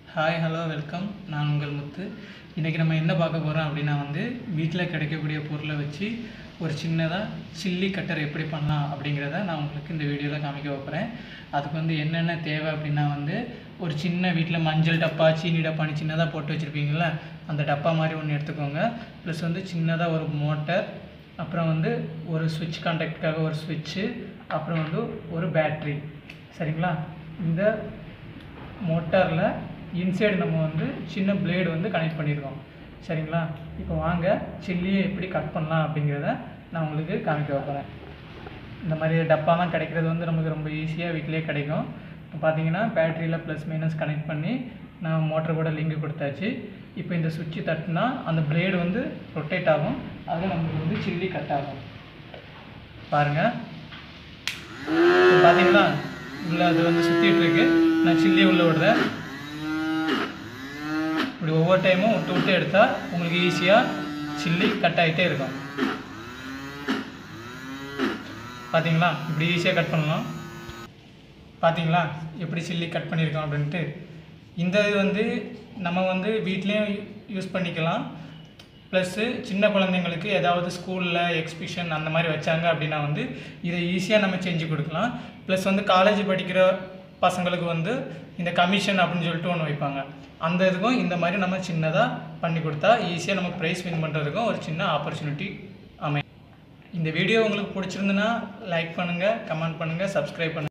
hi hello welcome நான் உங்கள் முத்து இன்றைக்கி நம்ம என்ன பார்க்க போகிறோம் அப்படின்னா வந்து வீட்டில் கிடைக்கக்கூடிய பொருளை வச்சு ஒரு சின்னதாக சில்லி கட்டர் எப்படி பண்ணலாம் அப்படிங்கிறத நான் உங்களுக்கு இந்த வீடியோவில் காமிக்க போகிறேன் அதுக்கு வந்து என்னென்ன தேவை அப்படின்னா வந்து ஒரு சின்ன வீட்டில் மஞ்சள் டப்பா சீனி டப்பான்னு சின்னதாக போட்டு வச்சுருப்பீங்கள அந்த டப்பா மாதிரி ஒன்று எடுத்துக்கோங்க ப்ளஸ் வந்து சின்னதாக ஒரு மோட்டர் அப்புறம் வந்து ஒரு சுவிட்ச் கான்டாக்டுக்காக ஒரு சுவிட்சு அப்புறம் வந்து ஒரு பேட்ரி சரிங்களா இந்த மோட்டாரில் இன்சைடு நம்ம வந்து சின்ன பிளேடு வந்து கனெக்ட் பண்ணியிருக்கோம் சரிங்களா இப்போ வாங்க சில்லியை எப்படி கட் பண்ணலாம் அப்படிங்கிறத நான் உங்களுக்கு காமிக்க போகிறேன் இந்த மாதிரி டப்பாலாம் கிடைக்கிறது வந்து நமக்கு ரொம்ப ஈஸியாக வீட்டிலே கிடைக்கும் இப்போ பார்த்தீங்கன்னா பேட்டரியில் ப்ளஸ் மைனஸ் கனெக்ட் பண்ணி நான் மோட்டர் கூட லிங்க் கொடுத்தாச்சு இப்போ இந்த சுவிட்சு தட்டினா அந்த பிளேடு வந்து ரொட்டேட் ஆகும் அது நமக்கு வந்து சில்லி கட் ஆகும் பாருங்கள் இப்போ பார்த்தீங்களா உள்ள அது வந்து சுற்றிட்டு இருக்கு நான் சில்லி உள்ள விடுறேன் இப்படி ஒவ்வொரு டைமும் விட்டு விட்டு எடுத்தால் உங்களுக்கு ஈஸியாக சில்லி கட் ஆகிட்டே இருக்கும் பார்த்தீங்களா இப்படி ஈஸியாக கட் பண்ணலாம் பார்த்தீங்களா எப்படி சில்லி கட் பண்ணியிருக்கோம் அப்படின்ட்டு இந்த இது வந்து நம்ம வந்து வீட்லேயும் யூஸ் பண்ணிக்கலாம் ப்ளஸ்ஸு சின்ன குழந்தைங்களுக்கு ஏதாவது ஸ்கூலில் எக்ஸிபிஷன் அந்த மாதிரி வச்சாங்க அப்படின்னா வந்து இதை ஈஸியாக நம்ம செஞ்சு கொடுக்கலாம் ப்ளஸ் வந்து காலேஜ் படிக்கிற பசங்களுக்கு வந்து இந்த கமிஷன் அப்படின்னு சொல்லிட்டு ஒன்று வைப்பாங்க அந்த இதுக்கும் இந்த மாதிரி நம்ம சின்னதாக பண்ணி கொடுத்தா ஈஸியாக நமக்கு ப்ரைஸ் வின் பண்ணுறதுக்கும் ஒரு சின்ன ஆப்பர்ச்சுனிட்டி அமையும் இந்த வீடியோ உங்களுக்கு பிடிச்சிருந்துன்னா லைக் பண்ணுங்கள் கமெண்ட் பண்ணுங்கள் சப்ஸ்கிரைப் பண்ணுங்கள்